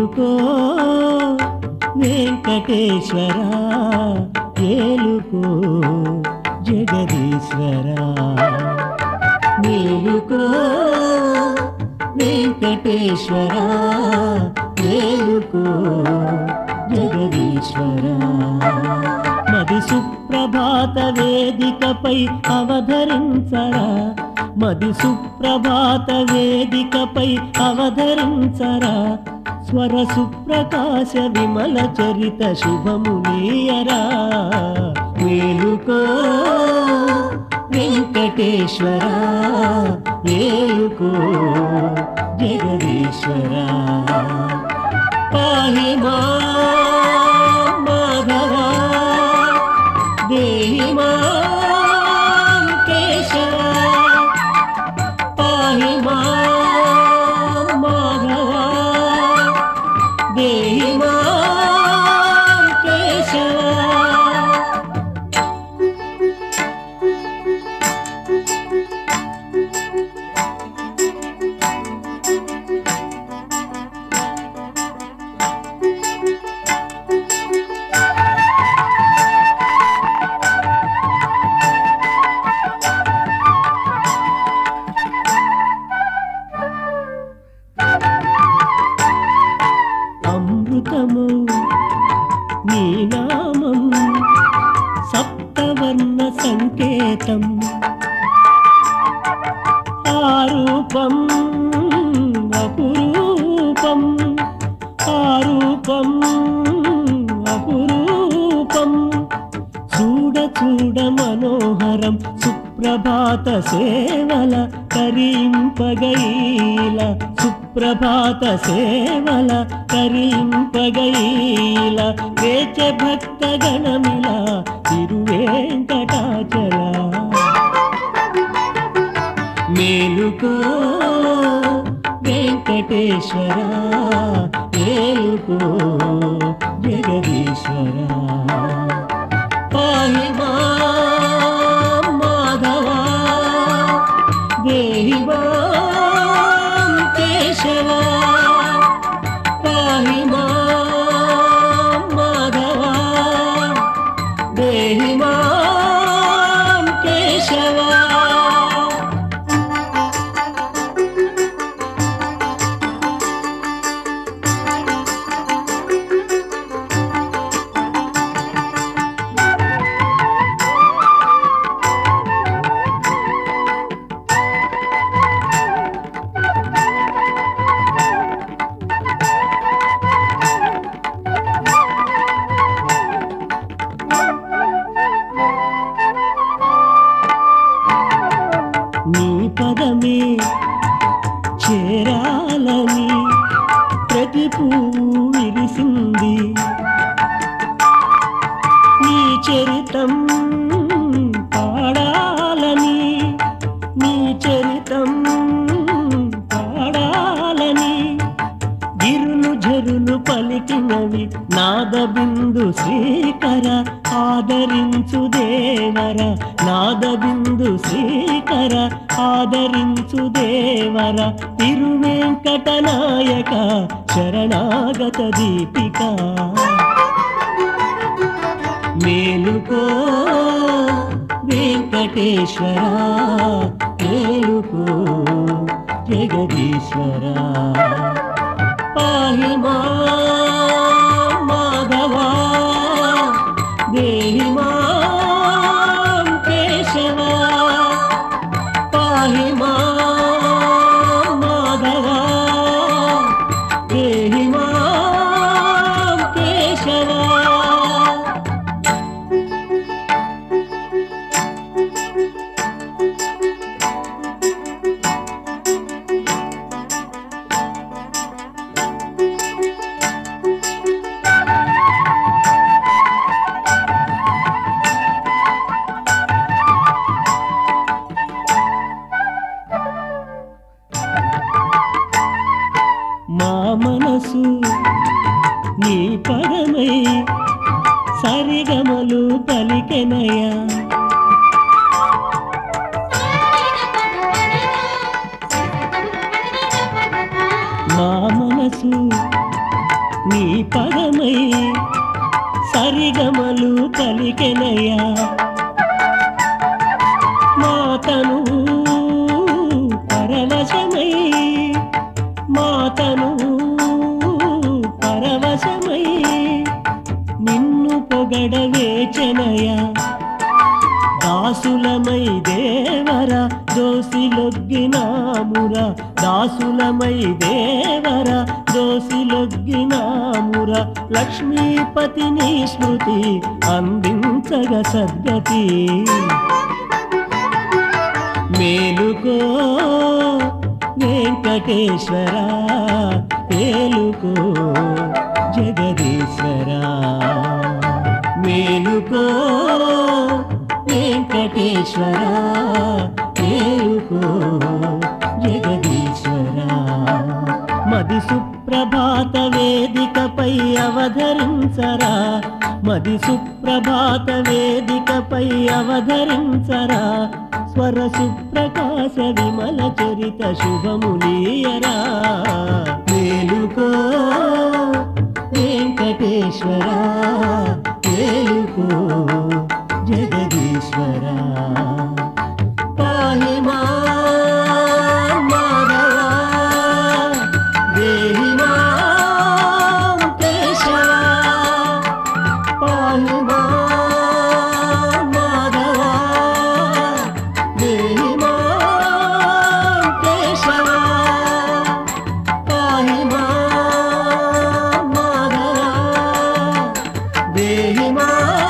మేలుకో వెంకటేశ్వర ఏలుకో జగదీశ్వర మేలుకో వెంకటేశ్వర ఏలుకో జగదీశ్వర మది సుప్రభాత వేదికపై అవధరించరా మది సుప్రభాత వేదికపై అవధరించరా స్వర సుప్రకాశ విమల చరిత శుభమునీయరా మేలుకో వెంకటేశ్వర ఏలుకో జగదీశ్వర పాహి మాం మాధవ దేహి మాం కేశవ పాహి మాం మాధవ దేహి మాం కేశవ అమృతము నీ నామం సప్తవర్ణ సంకేతం ఆరూపం అపురూపం ఆరూపం అపురూపం చూడ చూడ మనోహరం సుప్రభాత సేవల కరింపగైల సుప్రభాత సేవల కరింపగైల వేచ భక్త గణమిల తిరువేంకటాచల మేలుకో వెంకటేశ్వర ఏలుకో జగదీశ్వర పాహి మాం మాధవ దేహి మాం కేశవ పాహి మాం మాధవ దేహి మాం కేశవ నీ పదమే చేరాలని ప్రతి పువ్వు విరిసింది నీ చరితం పాడాలని నీ చరితం పాడాలని గిరులు జరులు పలికినవి నాదబిందు శ్రీకర ఆదరించు దేవర నాదబిందు శ్రీకర ఆదరించు దేవర తిరువెంకట నాయక శరణాగత దీపిక మేలుకో వెంకటేశ్వర మేలుకో జగదీశ్వర పాహి మాం మాధవ దేహి మాం కేశవ పాహి మాం మాధవ దేహి మాం కేశవ మా మనసు నీ పదమై సరిగమలు పలికెనయా మా మనసు నీ పదమై సరిగమలు పలికెనయ్యా మాతను పరవశమై మాతను పరవశమై నిన్ను పొగడవేచనయా దాసులమై దేవర దోసిలొగ్గినామురా దాసులమై దేవర దోసిలొగ్గినామురా లక్ష్మీపతిని స్మృతి అందించగ సద్గతి మేలుకో వెంకటేశ్వర ఏలుకో జగదీశ్వరా మేలుకో వెంకటేశ్వర ఏలుకో జగదీశ్వరా మది సుప్రభాత వేదికపై అవధరించరా మది సుప్రభాత వేదికపై అవధరించరా స్వర సుప్రకాశ విమల చరిత శుభములీయరా మేలుకో వెంకటేశ్వర మేలుకో జగదీశ్వరా పాహి మాం మాధవా దేహి మాం కేశవా పాహి మాం మాధవా దేహి మాం కేశవా పాహి మాం మాధవా దేహి మాం